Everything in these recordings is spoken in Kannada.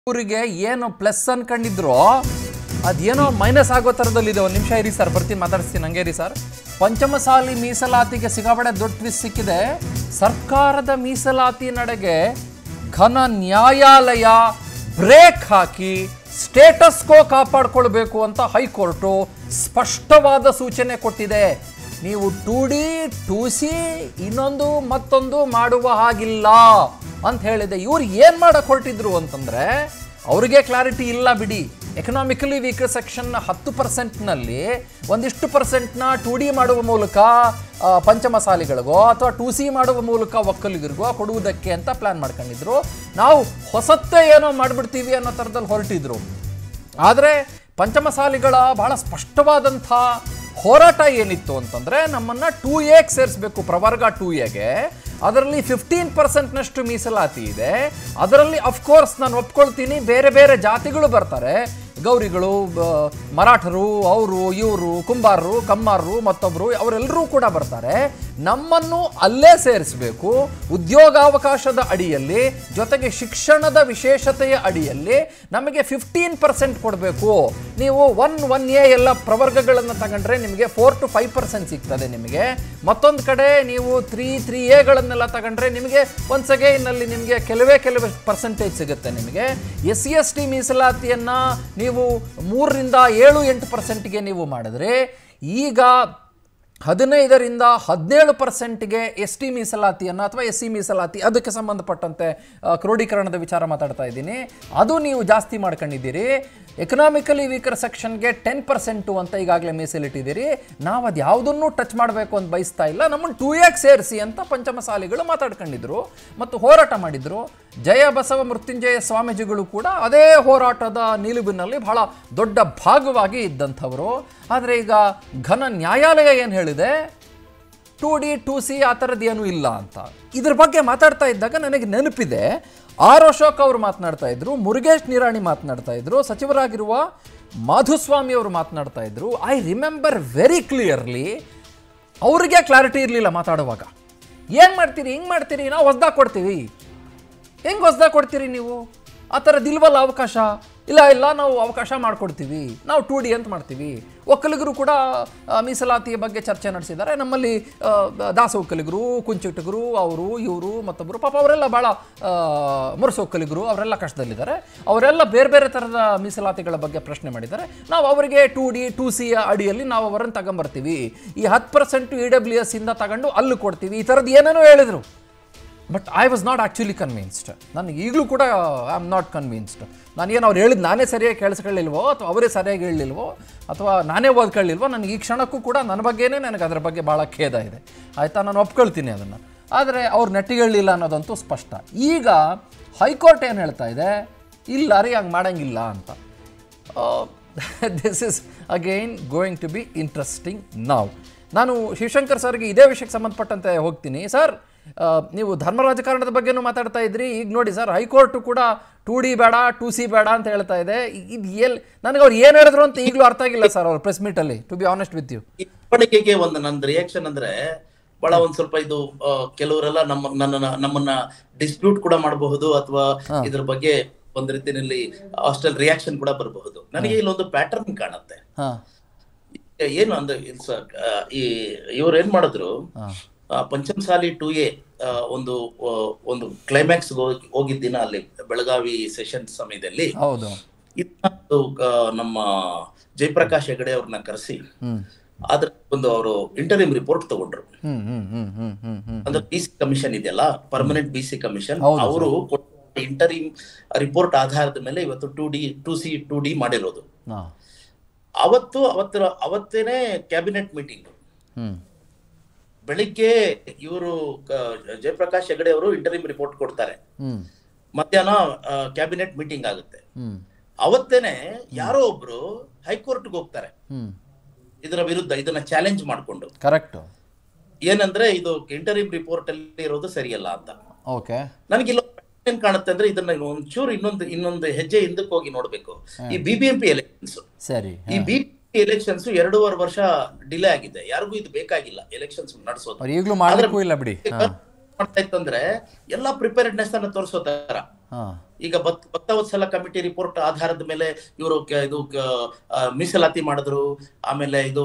ಇವರಿಗೆ ಏನು ಪ್ಲಸ್ ಅನ್ಕೊಂಡಿದ್ರು ಅದೇನೋ ಮೈನಸ್ ಆಗೋ ಥರದಲ್ಲಿದೆ ಒಂದು ನಿಮಿಷ ಇರಿ ಸರ್ ಬರ್ತೀನಿ ಮಾತಾಡಿಸ್ತೀನಿ ಹಂಗೆ ಇರಿ ಸರ್ ಪಂಚಮಸಾಲಿ ಮೀಸಲಾತಿಗೆ ಸಿಕ್ಕಾಪಟ್ಟೆ ದೊಡ್ಡ ಟ್ವಿಸ್ಟ್ ಸಿಕ್ಕಿದೆ ಸರ್ಕಾರದ ಮೀಸಲಾತಿ ನಡೆಗೆ ಘನ ನ್ಯಾಯಾಲಯ ಬ್ರೇಕ್ ಹಾಕಿ ಸ್ಟೇಟಸ್ ಕೋ ಕಾಪಾಡ್ಕೊಳ್ಬೇಕು ಅಂತ ಹೈಕೋರ್ಟು ಸ್ಪಷ್ಟವಾದ ಸೂಚನೆ ಕೊಟ್ಟಿದೆ ನೀವು ಟೂ ಡಿ ಟೂ ಸಿ ಇನ್ನೊಂದು ಮತ್ತೊಂದು ಮಾಡುವ ಹಾಗಿಲ್ಲ ಅಂತ ಹೇಳಿದೆ ಇವ್ರು ಏನು ಮಾಡಕ್ಕೆ ಹೊರಟಿದ್ರು ಅಂತಂದರೆ ಅವ್ರಿಗೆ ಕ್ಲಾರಿಟಿ ಇಲ್ಲ ಬಿಡಿ ಎಕನಾಮಿಕಲಿ ವೀಕರ್ ಸೆಕ್ಷನ್ ಹತ್ತು ಪರ್ಸೆಂಟ್ನಲ್ಲಿ ಒಂದಿಷ್ಟು ಪರ್ಸೆಂಟ್ನ ಟು ಡಿ ಮಾಡುವ ಮೂಲಕ ಆ, ಪಂಚಮಸಾಲಿಗಳಿಗೋ ಅಥವಾ ಟು ಸಿ ಮಾಡುವ ಮೂಲಕ ಒಕ್ಕಲಿಗರಿಗೋ ಕೊಡುವುದಕ್ಕೆ ಅಂತ ಪ್ಲ್ಯಾನ್ ಮಾಡ್ಕೊಂಡಿದ್ರು ನಾವು ಹೊಸತ್ತೇ ಏನೋ ಮಾಡಿಬಿಡ್ತೀವಿ ಅನ್ನೋ ಥರದಲ್ಲಿ ಹೊರಟಿದ್ರು ಆದರೆ ಪಂಚಮಸಾಲಿಗಳ ಬಹಳ ಸ್ಪಷ್ಟವಾದಂಥ ಹೋರಾಟ ಏನಿತ್ತು ಅಂತಂದರೆ ನಮ್ಮನ್ನು ಟೂ ಎಗೆ ಸೇರಿಸಬೇಕು ಪ್ರವರ್ಗ ಟೂ ಎಗೆ ಅದರಲ್ಲಿ ಫಿಫ್ಟೀನ್ ಪರ್ಸೆಂಟ್ನಷ್ಟು ಮೀಸಲಾತಿ ಇದೆ ಅದರಲ್ಲಿ ಅಫ್ಕೋರ್ಸ್ ನಾನು ಒಪ್ಕೊಳ್ತೀನಿ ಬೇರೆ ಬೇರೆ ಜಾತಿಗಳು ಬರ್ತಾರೆ ಗೌರಿಗಳು ಬ- ಮರಾಠರು ಅವರು ಇವರು ಕುಂಬಾರರು ಕಮ್ಮಾರರು ಮತ್ತೊಬ್ಬರು ಅವರೆಲ್ಲರೂ ಕೂಡ ಬರ್ತಾರೆ ನಮ್ಮನ್ನು ಅಲ್ಲೇ ಸೇರಿಸಬೇಕು ಉದ್ಯೋಗಾವಕಾಶದ ಅಡಿಯಲ್ಲಿ ಜೊತೆಗೆ ಶಿಕ್ಷಣದ ವಿಶೇಷತೆಯ ಅಡಿಯಲ್ಲಿ ನಮಗೆ ಫಿಫ್ಟೀನ್ ಪರ್ಸೆಂಟ್ ಕೊಡಬೇಕು ನೀವು ಒನ್ ಒನ್ ಎ ಎಲ್ಲ ಪ್ರವರ್ಗಗಳನ್ನು ತಗೊಂಡ್ರೆ ನಿಮಗೆ ಫೋರ್ ಟು ಫೈವ್ ಪರ್ಸೆಂಟ್ ಸಿಗ್ತದೆ ನಿಮಗೆ ಮತ್ತೊಂದು ಕಡೆ ನೀವು ತ್ರೀ ತ್ರೀ ಎಗಳನ್ನೆಲ್ಲ ತಗೊಂಡ್ರೆ ನಿಮಗೆ ಒನ್ಸ್ ಅಗೈನಲ್ಲಿ ನಿಮಗೆ ಕೆಲವೇ ಕೆಲವೇ ಪರ್ಸೆಂಟೇಜ್ ಸಿಗುತ್ತೆ ನಿಮಗೆ ಎಸ್ ಸಿ ಎಸ್ ಟಿ ಮೀಸಲಾತಿಯನ್ನು ನೀವು ಮೂರರಿಂದ ಏಳು ಎಂಟು ಪರ್ಸೆಂಟ್ಗೆ ನೀವು ಮಾಡಿದ್ರೆ ಈಗ ಹದಿನೈದರಿಂದ ಹದಿನೇಳು ಪರ್ಸೆಂಟ್ಗೆ ಎಸ್ ಟಿ ಮೀಸಲಾತಿಯನ್ನು ಅಥವಾ ಎಸ್ ಸಿ ಮೀಸಲಾತಿ ಅದಕ್ಕೆ ಸಂಬಂಧಪಟ್ಟಂತೆ ಆ, ಕ್ರೋಢೀಕರಣದ ವಿಚಾರ ಮಾತಾಡ್ತಾ ಇದ್ದೀನಿ ಅದು ನೀವು ಜಾಸ್ತಿ ಮಾಡ್ಕೊಂಡಿದ್ದೀರಿ ಎಕನಾಮಿಕಲಿ ವೀಕರ್ ಸೆಕ್ಷನ್ಗೆ ಟೆನ್ ಪರ್ಸೆಂಟು ಅಂತ ಈಗಾಗಲೇ ಮೀಸಲಿಟ್ಟಿದ್ದೀರಿ ನಾವು ಅದು ಯಾವುದನ್ನು ಟಚ್ ಮಾಡಬೇಕು ಅಂತ ಬಯಸ್ತಾ ಇಲ್ಲ ನಮ್ಮನ್ನು ಟೂ ಯಾಕ್ ಸೇರಿಸಿ ಅಂತ ಪಂಚಮಸಾಲಿಗಳು ಮಾತಾಡ್ಕೊಂಡಿದ್ರು ಮತ್ತು ಹೋರಾಟ ಮಾಡಿದ್ರು ಜಯ ಬಸವ ಮೃತ್ಯುಂಜಯ ಸ್ವಾಮೀಜಿಗಳು ಕೂಡ ಅದೇ ಹೋರಾಟದ ನಿಲುವಿನಲ್ಲಿ ಬಹಳ ದೊಡ್ಡ ಭಾಗವಾಗಿ ಇದ್ದಂಥವರು ಆದರೆ ಈಗ ಘನ ನ್ಯಾಯಾಲಯ ಏನು ಹೇಳಿದೆ ಟು ಡಿ ಟು ಸಿ ಆ ಥರದ್ದು ಏನೂ ಇಲ್ಲ ಅಂತ ಇದ್ರ ಬಗ್ಗೆ ಮಾತಾಡ್ತಾ ಇದ್ದಾಗ ನನಗೆ ನೆನಪಿದೆ ಆರ್ ಅಶೋಕ್ ಅವರು ಮಾತನಾಡ್ತಾ ಇದ್ರು ಮುರುಗೇಶ್ ನಿರಾಣಿ ಮಾತನಾಡ್ತಾ ಇದ್ರು ಸಚಿವರಾಗಿರುವ ಮಾಧುಸ್ವಾಮಿ ಅವರು ಮಾತನಾಡ್ತಾ ಇದ್ರು ಐ ರಿಮೆಂಬರ್ ವೆರಿ ಕ್ಲಿಯರ್ಲಿ ಅವರಿಗೆ ಕ್ಲಾರಿಟಿ ಇರಲಿಲ್ಲ ಮಾತಾಡುವಾಗ ಏನು ಮಾಡ್ತೀರಿ ಹಿಂಗೆ ಮಾಡ್ತೀರಿ ನಾವು ಹೊಸ್ದಾಗಿ ಕೊಡ್ತೀವಿ ಹೆಂಗೆ ಹೊಸ್ದಾಗಿ ಕೊಡ್ತೀರಿ ನೀವು ಆ ಥರದ್ದು ಇಲ್ವಲ್ಲ ಅವಕಾಶ ಇಲ್ಲ ಇಲ್ಲ ನಾವು ಅವಕಾಶ ಮಾಡಿಕೊಡ್ತೀವಿ ನಾವು ಟು ಡಿ ಅಂತ ಮಾಡ್ತೀವಿ ಒಕ್ಕಲಿಗರು ಕೂಡ ಆ, ಮೀಸಲಾತಿಯ ಬಗ್ಗೆ ಚರ್ಚೆ ನಡೆಸಿದ್ದಾರೆ ನಮ್ಮಲ್ಲಿ ಆ, ದಾಸ ಒಕ್ಕಲಿಗರು ಕುಂಚಿಟಗರು ಅವರು ಇವರು ಮತ್ತೊಬ್ಬರು ಪಾಪ ಅವರೆಲ್ಲ ಭಾಳ ಮುರಸು ಒಕ್ಕಲಿಗರು ಅವರೆಲ್ಲ ಕಷ್ಟದಲ್ಲಿದ್ದಾರೆ ಅವರೆಲ್ಲ ಬೇರೆ ಬೇರೆ ಥರದ ಮೀಸಲಾತಿಗಳ ಬಗ್ಗೆ ಪ್ರಶ್ನೆ ಮಾಡಿದ್ದಾರೆ ನಾವು ಅವರಿಗೆ ಟು ಡಿ ಟು ಸಿ ಅಡಿಯಲ್ಲಿ ನಾವು ಅವರನ್ನು ತಗೊಂಬರ್ತೀವಿ ಈ ಹತ್ತು ಪರ್ಸೆಂಟು ಇ ಡಬ್ಲ್ಯೂ ಎಸ್ ಇಂದ ತಗೊಂಡು ಅಲ್ಲಿ ಕೊಡ್ತೀವಿ ಈ ಥರದ್ದು ಏನೇನೋ ಹೇಳಿದರು but I was not actually convinced ನನಗೆ ಈಗಲೂ ಕೂಡ ಐ ಆಮ್ ನಾಟ್ ಕನ್ವಿನ್ಸ್ಡ್ ನಾನೇನು ಅವ್ರು ಹೇಳಿದ್ದು ನಾನೇ ಸರಿಯಾಗಿ ಕೇಳಿಸ್ಕೊಳ್ಳಿಲ್ವೋ ಅಥವಾ ಅವರೇ ಸರಿಯಾಗಿ ಹೇಳಲಿಲ್ವೋ ಅಥವಾ ನಾನೇ ಓದ್ಕೊಳ್ಳಿಲ್ವೋ ನನಗೆ ಈ ಕ್ಷಣಕ್ಕೂ ಕೂಡ ನನ್ನ ಬಗ್ಗೆನೇ ನನಗೆ ಅದರ ಬಗ್ಗೆ ಭಾಳ ಖೇದ ಇದೆ ಆಯಿತಾ ನಾನು ಒಪ್ಕೊಳ್ತೀನಿ ಅದನ್ನು ಆದರೆ ಅವ್ರು ನೆಟ್ಟಿಗಳಿಲ್ಲ ಅನ್ನೋದಂತೂ ಸ್ಪಷ್ಟ ಈಗ ಹೈಕೋರ್ಟ್ ಏನು ಹೇಳ್ತಾ ಇದೆ ಇಲ್ಲ ರೀ ಹಂಗೆ ಮಾಡಂಗಿಲ್ಲ ಅಂತ this is again going to be interesting ನಾವ್ ನಾನು ಶಿವಶಂಕರ್ ಸರ್ಗೆ ಇದೇ ವಿಷಯಕ್ಕೆ ಸಂಬಂಧಪಟ್ಟಂತೆ ಹೋಗ್ತೀನಿ ಸರ್ ಆ, ನೀವು ಧರ್ಮ ರಾಜಕಾರಣದ ಬಗ್ಗೆನೂ ಮಾತಾಡ್ತಾ ಇದ್ರಿ ಈಗ ನೋಡಿ ಸರ್ ಹೈಕೋರ್ಟು ಕೂಡ ಟೂ ಡಿ ಬೇಡ ಟೂ ಸಿ ಬೇಡ ಅಂತ ಹೇಳ್ತಾ ಇದೆ ಇದು ಎಲ್ ನನಗೆ ಅವ್ರು ಏನು ಹೇಳಿದ್ರು ಅಂತ ಈಗಲೂ ಅರ್ಥ ಆಗಿಲ್ಲ ಸರ್ ಅವ್ರ ಪ್ರೆಸ್ ಮೀಟಲ್ಲಿ to be honest with you ಈ ಬೆಳವಣಿಗೆಗೆ ಒಂದು ನನ್ನ ರಿಯಾಕ್ಷನ್ ಅಂದ್ರೆ ಬಹಳ ಒಂದ್ ಸ್ವಲ್ಪ ಇದು ಆ, ಕೆಲವರೆಲ್ಲ ನಮ್ಮ ನನ್ನ ನಮ್ಮನ್ನ ಡಿಸ್ಪ್ಯೂಟ್ ಕೂಡ ಮಾಡಬಹುದು ಅಥವಾ ಇದ್ರ ಬಗ್ಗೆ ಒಂದ್ ರೀತಿಯಲ್ಲಿ ಹಾಸ್ಟೆಲ್ ರಿಯಾಕ್ಷನ್ ಕೂಡ ಬರಬಹುದು ನನಗೆ ಇಲ್ಲೊಂದು ಪ್ಯಾಟರ್ನ್ ಕಾಣುತ್ತೆ ಹಾಂ ಏನು ಅಂದ್ರೆ ಇಲ್ಸ ಈ ಇವ್ರು ಏನ್ ಮಾಡಿದ್ರು ಆ, ಪಂಚಮಸಾಲಿ ಟು ಎ ಒಂದು ಆ, ಒಂದು ಕ್ಲೈಮ್ಯಾಕ್ಸ್ ಹೋಗಿದ್ದ ದಿನ ಅಲ್ಲಿ ಬೆಳಗಾವಿ ಸೆಷನ್ ಸಮಯದಲ್ಲಿ ಹೌದು ಇದನ್ನ ಒಂದು, ಆ, ನಮ್ಮ ಜಯಪ್ರಕಾಶ್ ಹೆಗಡೆ ಅವ್ರನ್ನ ಕರೆಸಿ ಹ್ಞೂ ಅದ್ರ ಒಂದು ಅವರು ಇಂಟರಿಮ್ ರಿಪೋರ್ಟ್ ತಗೊಂಡ್ರು ಹ್ಞೂ ಹ್ಞೂ ಹ್ಞೂ ಹ್ಞೂ ಹ್ಞೂ ಹ್ಞೂ ಅಂದ್ರೆ ಬಿ ಸಿ ಕಮಿಷನ್ ಇದೆಯಲ್ಲ ಪರ್ಮನೆಂಟ್ ಬಿ ಸಿ ಕಮಿಷನ್ ಹೌದು ಅವರು ಇಂಟರಿಮ್ ರಿಪೋರ್ಟ್ ಆಧಾರದ ಮೇಲೆ ಇವತ್ತು two D two C two D ಮಾಡಿರೋದು ಹಾಂ ಅವತ್ತು ಅವತ್ತರ ಅವತ್ತೇನೆ ಕ್ಯಾಬಿನೆಟ್ ಮೀಟಿಂಗ್ ಹ್ಞೂ ಬೆಳಿಗ್ಗೆ ಇವರು ಜಯಪ್ರಕಾಶ್ ಹೆಗಡೆ ಅವರು ಇಂಟರಿಮ್ ರಿಪೋರ್ಟ್ ಕೊಡ್ತಾರೆ ಹ್ಞೂ ಮಧ್ಯಾಹ್ನ ಕ್ಯಾಬಿನೆಟ್ ಮೀಟಿಂಗ್ ಆಗುತ್ತೆ ಹ್ಞೂ ಅವತ್ತೇನೆ ಯಾರೋ ಒಬ್ರು ಹೈಕೋರ್ಟ್ಗೆ ಹೋಗ್ತಾರೆ ಹ್ಞೂ ಇದರ ವಿರುದ್ಧ ಇದನ್ನ ಚಾಲೆಂಜ್ ಮಾಡ್ಕೊಂಡು ಕರೆಕ್ಟು ಏನಂದ್ರೆ ಇದು ಇಂಟರಿಮ್ ರಿಪೋರ್ಟ್ ಅಲ್ಲಿ ಇರೋದು ಸರಿಯಲ್ಲ ಅಂತ ಓಕೆ ನನಗಿಲ್ಲ ಏನ್ ಕಾಣುತ್ತೆ ಅಂದ್ರೆ ಇದನ್ನ ಒಂಚೂರು ಇನ್ನೊಂದು ಇನ್ನೊಂದು ಹೆಜ್ಜೆ ಹಿಂದಕ್ಕೆ ಹೋಗಿ ನೋಡ್ಬೇಕು ಈ ಬಿಬಿಎಂಪಿ ಎಲೆಕ್ಷನ್ಸ್ ಸರಿ ಈ ಬಿಬಿಎಂಪಿ ಎಲೆಕ್ಷನ್ಸ್ ಎರಡೂವರೆ ವರ್ಷ ಡಿಲೇ ಆಗಿದೆ ಯಾರಿಗೂ ಇದು ಬೇಕಾಗಿಲ್ಲ ಎಲೆಕ್ಷನ್ಸ್ ನಡೆಸೋದು ಅವ್ರು ಈಗಲೂ ಮಾಡಲಿಕ್ಕೂ ಇಲ್ಲ ಬಿಡಿ ಹಾಂ ಮಾಡ್ತಾ ಇತ್ತಂದ್ರೆ ಎಲ್ಲಾ ಪ್ರಿಪೇರ್ಡ್ನೆಸ್ ಅನ್ನ ತೋರಿಸೋ ತರ ಹಾಂ ಈಗ ಭಕ್ ಭಕ್ತವತ್ಸಲ ಕಮಿಟಿ ರಿಪೋರ್ಟ್ ಆಧಾರದ ಮೇಲೆ ಇವರು ಇದು ಕ- ಆ, ಮೀಸಲಾತಿ ಮಾಡಿದ್ರು ಆಮೇಲೆ ಇದು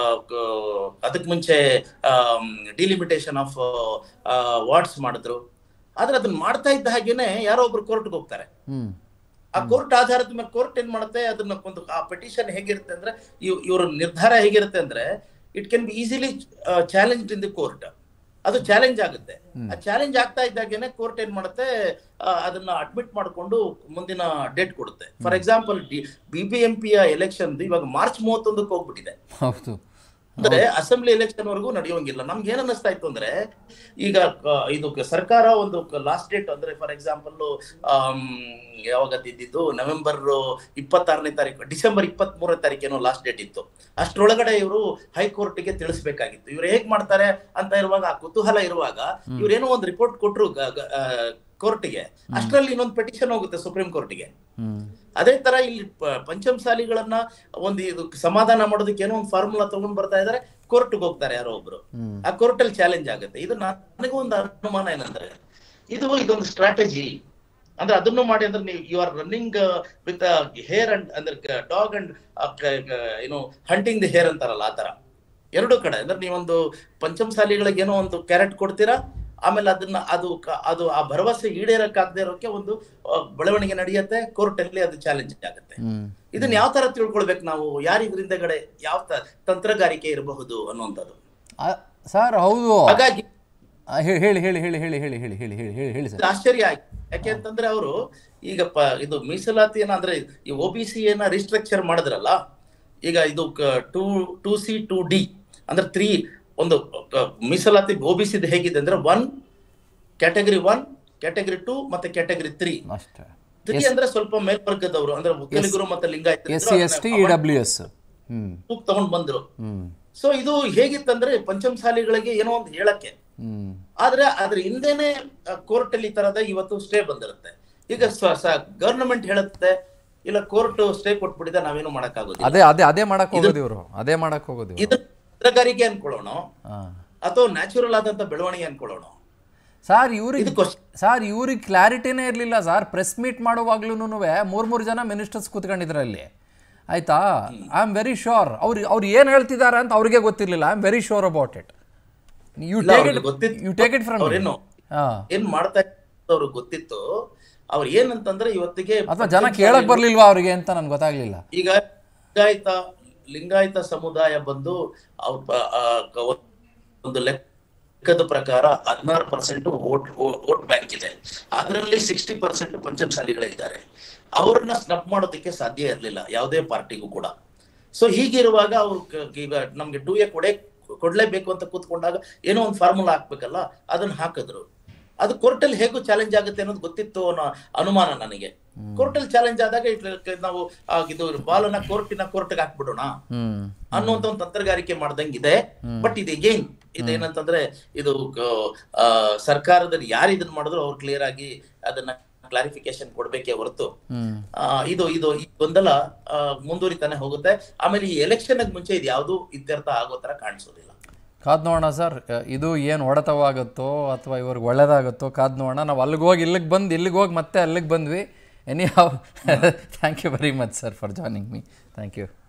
ಅದಕ್ಕೆ ಮುಂಚೆ ಡಿಲಿಮಿಟೇಷನ್ ಆಫ್ ವಾರ್ಡ್ಸ್ ಮಾಡಿದ್ರು ಆದ್ರೆ ಅದನ್ನ ಮಾಡ್ತಾ ಇದ್ದ ಹಾಗೇನೆ ಯಾರೋ ಒಬ್ರು ಕೋರ್ಟ್ಗೆ ಹೋಗ್ತಾರೆ ಹ್ಞೂ ಆ ಕೋರ್ಟ್ ಆಧಾರದ ಮೇಲೆ ಕೋರ್ಟ್ ಏನ್ ಮಾಡುತ್ತೆ ಅದನ್ನ ಒಂದು ಆ ಪೆಟಿಷನ್ ಹೇಗಿರುತ್ತೆ ಅಂದ್ರೆ ಇವ್- ಇವ್ರ ನಿರ್ಧಾರ ಹೇಗಿರುತ್ತೆ ಅಂದ್ರೆ it can be easily challenge in the court ಅದು ಚಾಲೆಂಜ್ ಆಗುತ್ತೆ ಆ ಚಾಲೆಂಜ್ ಆಗ್ತಾ ಇದ್ದಾಗೇನೆ ಕೋರ್ಟ್ ಏನ್ ಮಾಡುತ್ತೆ ಆ, ಅದನ್ನ ಅಡ್ಮಿಟ್ ಮಾಡಿಕೊಂಡು ಮುಂದಿನ ಡೇಟ್ ಕೊಡುತ್ತೆ for example B B M ಪಿಯ ಎಲೆಕ್ಷನ್ ಇವಾಗ ಮಾರ್ಚ್ ಮೂವತ್ತೊಂದಕ್ಕೆ ಹೋಗ್ಬಿಟ್ಟಿದೆ ಹೌದು ಅಂದ್ರೆ ಅಸೆಂಬ್ಲಿ ಎಲೆಕ್ಷನ್ ವರೆಗೂ ನಡೆಯೋಂಗಿಲ್ಲ ನಮ್ಗೆ ಏನ್ ಅನ್ನಿಸ್ತಾ ಇತ್ತು ಅಂದ್ರೆ ಈಗ ಆ, ಇದು ಕ- ಸರ್ಕಾರ ಒಂದು ಲಾಸ್ಟ್ ಡೇಟ್ ಅಂದ್ರೆ ಫಾರ್ ಎಕ್ಸಾಂಪಲ್ ಯಾವಾಗ ಇದ್ದಿದ್ದು ನವೆಂಬರ್ ಇಪ್ಪತ್ತಾರನೇ ತಾರೀಕು ಡಿಸೆಂಬರ್ ಇಪ್ಪತ್ತ್ ಮೂರನೇ ತಾರೀಕೇನೋ ಲಾಸ್ಟ್ ಡೇಟ್ ಇತ್ತು ಅಷ್ಟ್ರೊಳಗಡೆ ಇವರು ಹೈಕೋರ್ಟ್ಗೆ ತಿಳಿಸ್ಬೇಕಾಗಿತ್ತು ಇವ್ರು ಹೇಗ್ ಮಾಡ್ತಾರೆ ಅಂತ ಇರುವಾಗ ಆ ಕುತೂಹಲ ಇರುವಾಗ ಇವ್ರೇನೋ ಒಂದು ರಿಪೋರ್ಟ್ ಕೊಟ್ರು ಕೋರ್ಟ್ಗೆ ಅಷ್ಟರಲ್ಲಿ ಇನ್ನೊಂದು ಪೆಟಿಷನ್ ಹೋಗುತ್ತೆ ಸುಪ್ರೀಂ ಕೋರ್ಟ್ಗೆ ಹ್ಞೂ ಅದೇ ತರ ಇಲ್ಲಿ ಪ- ಪಂಚಮಸಾಲಿಗಳನ್ನ ಒಂದು ಇದು ಸಮಾಧಾನ ಮಾಡೋದಕ್ಕೆ ಏನೋ ಒಂದು ಫಾರ್ಮುಲಾ ತಗೊಂಡ್ ಬರ್ತಾ ಇದಾರೆ ಕೋರ್ಟ್ಗೆ ಹೋಗ್ತಾರೆ ಯಾರೋ ಒಬ್ರು ಹ್ಮ್. ಆ ಕೋರ್ಟ್ ಅಲ್ಲಿ ಚಾಲೆಂಜ್ ಆಗುತ್ತೆ ಇದು ನನಗೂ ಒಂದು ಅನುಮಾನ ಏನಂದ್ರೆ ಇದು ಇದೊಂದು ಸ್ಟ್ರಾಟಜಿ ಅಂದ್ರೆ ಅದನ್ನು ಮಾಡಿ ಅಂದ್ರೆ ನೀವು you are running with hare and ಅಂದ್ರೆ ಡಾಗ್ ಅಂಡ್ ಏನು ಹಂಟಿಂಗ್ ದಿ ಹೇರ್ ಅಂತಾರಲ್ಲ ಆತರ ಎರಡು ಕಡೆ ಅಂದ್ರೆ ನೀವೊಂದು ಪಂಚಮಸಾಲಿಗಳಿಗೆ ಏನೋ ಒಂದು ಕ್ಯಾರೆಟ್ ಕೊಡ್ತೀರಾ ಆಮೇಲೆ ಅದನ್ನ ಅದು ಕ- ಅದು ಆ ಭರವಸೆ ಈಡೇರಕ್ಕಾಗದೇ ಇರೋಕೆ ಒಂದು ಆ, ಬೆಳವಣಿಗೆ ನಡೆಯುತ್ತೆ ಕೋರ್ಟ್ ಅಲ್ಲಿ ಅದು ಚಾಲೆಂಜ್ ಆಗುತ್ತೆ ಹ್ಞೂ ಇದನ್ನ ಯಾವ ತರ ತಿಳ್ಕೊಳ್ಬೇಕು ನಾವು ಯಾರ ಇದರಿಂದಗಡೆ ಯಾವ ತ- ತಂತ್ರಗಾರಿಕೆ ಇರಬಹುದು ಅನ್ನುವಂಥದ್ದು ಸರ್ ಹೌದು ಹಾಗಾಗಿ ಆ, ಹೇ- ಹೇಳಿ ಹೇಳಿ ಹೇಳಿ ಹೇಳಿ ಹೇಳಿ ಹೇಳಿ ಹೇಳಿ ಹೇಳಿ ಹೇಳಿ ಹೇಳಿ ಸರ್ ಇದು ಆಶ್ಚರ್ಯ ಆಯ್ತು ಯಾಕೆ ಅಂತಂದ್ರೆ ಅವರು ಈಗ ಪ ಇದು ಮೀಸಲಾತಿಯನ್ನ ಅಂದ್ರೆ ಈ ಒ ಬಿ ಸಿ ಯನ್ನ ರಿಸ್ಟ್ರಕ್ಚರ್ ಮಾಡಿದ್ರಲ್ಲ ಈಗ ಇದು two two C two D ಅಂದ್ರೆ ತ್ರೀ ಒಂದು ಕ- ಮೀಸಲಾತಿ ಒ ಬಿ ಸಿ ಹೇಗಿದೆ ಅಂದ್ರೆ one category one category two ಮತ್ತೆ ಕ್ಯಾಟಗರಿ ತ್ರೀ ಅಷ್ಟೇ ತ್ರೀ ಅಂದ್ರೆ ಸ್ವಲ್ಪ ಮೇಲ್ವರ್ಗದವರು ಅಂದ್ರೆ ಒಕ್ಕಲಿಗರು ಮತ್ತೆ S C S T E W S ಹ್ಞೂ ತಗೊಂಡ್ ಬಂದ್ರು ಹ್ಞೂ ಸೊ ಇದು ಹೇಗಿತ್ತಂದ್ರೆ ಪಂಚಮಸಾಲಿಗಳಿಗೆ ಏನೋ ಒಂದು ಹೇಳಕ್ಕೆ ಹ್ಞೂ ಆದ್ರೆ ಅದ್ರ ಹಿಂದೆನೆ ಕೋರ್ಟ್ ಅಲ್ಲಿ ಈ ತರದ ಇವತ್ತು ಸ್ಟೇ ಬಂದಿರುತ್ತೆ ಈಗ ಗವರ್ನಮೆಂಟ್ ಹೇಳುತ್ತೆ ಇಲ್ಲ ಕೋರ್ಟ್ ಸ್ಟೇ ಕೊಟ್ಬಿಟ್ಟಿದೆ ನಾವೇನು ಮಾಡಕ್ಕಾಗೋದಿಲ್ಲ ಅದೇ ಅದೇ ಅದೇ ಮಾಡಕ್ ಹೋಗೋದು ಇವರು ಅದೇ ಮಾಡಕ್ ಹೋಗೋದು ಇವರು ಇದು ಪತ್ರಗಾರಿಕೆ ಅನ್ಕೊಳ್ಳೋಣ ಹಾಂ ಅಥವಾ ನ್ಯಾಚುರಲ್ ಆದಂತ ಬೆಳವಣಿಗೆ ಅನ್ಕೊಳ್ಳೋಣ ಸರ್ ಇವ್ರಿಗೆ ಇದು ಕ್ವಶನ್ ಸರ್ ಇವ್ರಿಗೆ ಕ್ಲಾರಿಟಿನೇ ಇರಲಿಲ್ಲ ಸರ್ ಪ್ರೆಸ್ ಮೀಟ್ ಮಾಡುವಾಗ್ಲೂ ಮೂರು ಮೂರು ಜನ ಮಿನಿಸ್ಟರ್ಸ್ ಕೂತ್ಕೊಂಡಿದ್ರು ಅಲ್ಲಿ ಆಯ್ತಾ ಐ ಆಮ್ ವೆರಿ ಶೋರ್ ಅವ್ರು ಅವ್ರು ಏನು ಹೇಳ್ತಿದ್ದಾರೆ ಅಂತ ಅವ್ರಿಗೆ ಗೊತ್ತಿರಲಿಲ್ಲ I am very sure about it you ಇಲ್ಲ, ಟೇಕ್ ಅವ್ರಿಗೆ ಇಟ್ ಗೊತ್ತಿತ್ತು. ಯು ಟೇಕ್ ಇಟ್ ಫ್ರಮ್ ಅವ್ರೇನು ಹಾಂ ಏನ್ ಮಾಡ್ತಾ ಅವ್ರಿಗೆ ಗೊತ್ತಿತ್ತು ಅವ್ರು ಏನಂತಂದ್ರೆ ಇವತ್ತಿಗೆ ಅಥವಾ ಜನ ಕೇಳಕ್ ಬರ್ಲಿಲ್ವಾ ಅವ್ರಿಗೆ ಅಂತ ನನ್ಗೆ ಗೊತ್ತಾಗ್ಲಿಲ್ಲ ಈಗ ಲಿಂಗಾಯತ ಲಿಂಗಾಯತ ಸಮುದಾಯ ಬಂದು ಅವ್ರ ಪ- ಆ, ಕ- ಒಂದು ಲೆಕ್ಕದ ಪ್ರಕಾರ ಹದಿನಾರು ಪರ್ಸೆಂಟ್ ವೋಟ್ ವೋಟ್ ಬ್ಯಾಂಕ್ ಇದೆ ಅದರಲ್ಲಿ ಸಿಕ್ಸ್ಟಿ ಪರ್ಸೆಂಟ್ ಪಂಚಮಸಾಲಿಗಳಿದ್ದಾರೆ ಅವ್ರನ್ನ ಸ್ನಪ್ ಮಾಡೋದಕ್ಕೆ ಸಾಧ್ಯ ಇರಲಿಲ್ಲ ಯಾವುದೇ ಪಾರ್ಟಿಗೂ ಕೂಡ ಸೊ ಹೀಗಿರುವಾಗ ಅವ್ರು ಕ- ಈಗ ನಮ್ಗೆ ಟೂ ಎ ಕೊಡೆ ಕೊಡ್ಲೇಬೇಕು ಅಂತ ಕೂತ್ಕೊಂಡಾಗ ಏನೋ ಒಂದು ಫಾರ್ಮುಲಾ ಹಾಕ್ಬೇಕಲ್ಲ ಅದನ್ನ ಹಾಕಿದ್ರು ಅದು ಕೋರ್ಟಲ್ಲಿ ಹೇಗೂ ಚಾಲೆಂಜ್ ಆಗುತ್ತೆ ಅನ್ನೋದು ಗೊತ್ತಿತ್ತು ಅನ್ನೋ ಅನುಮಾನ ನನಗೆ ಕೋರ್ಟಲ್ಲಿ ಚಾಲೆಂಜ್ ಆದಾಗ ಇಟ್- ನಾವು ಆ, ಇದು ಬಾಲನ್ನ ಕೋರ್ಟಿನ ಕೋರ್ಟ್ಗೆ ಹಾಕ್ಬಿಡೋಣ ಹ್ಮ್ ಅನ್ನುವಂತ ಒಂದು ತಂತ್ರಗಾರಿಕೆ ಮಾಡ್ದಂಗಿದೆ ಬಟ್ ಇದು ಅಗೈನ್ ಇದೇನಂತಂದ್ರೆ ಇದು ಕ- ಆ, ಸರ್ಕಾರದಲ್ಲಿ ಯಾರು ಇದನ್ನ ಮಾಡಿದ್ರು ಅವ್ರು ಕ್ಲಿಯರ್ ಆಗಿ ಅದನ್ನ ಕ್ಲಾರಿಫಿಕೇಶನ್ ಕೊಡ್ಬೇಕೇ ಹೊರತು ಹ್ಮ್ ಆ, ಇದು ಇದು ಈ ಗೊಂದಲ ಆ, ಮುಂದುವರಿತಾನೆ ಹೋಗುತ್ತೆ ಆಮೇಲೆ ಈ ಎಲೆಕ್ಷನ್ ಮುಂಚೆ ಇದು ಯಾವುದು ಇತ್ಯರ್ಥ ಆಗೋ ತರ ಕಾಣಿಸೋದಿಲ್ಲ ಕಾದ್ ನೋಡೋಣ ಸರ್ ಇದು ಏನು ಹೊಡೆತವಾಗುತ್ತೋ ಅಥವಾ ಇವ್ರಿಗೆ ಒಳ್ಳೇದಾಗುತ್ತೋ ಕಾದ್ ನೋಡೋಣ ನಾವು ಅಲ್ಲಿಗೆ ಹೋಗಿ ಇಲ್ಲಿಗೆ ಬಂದು ಇಲ್ಲಿಗೆ ಹೋಗಿ ಮತ್ತೆ ಅಲ್ಲಿಗೆ ಬಂದ್ವಿ anyhow thank you very much sir for joining me thank you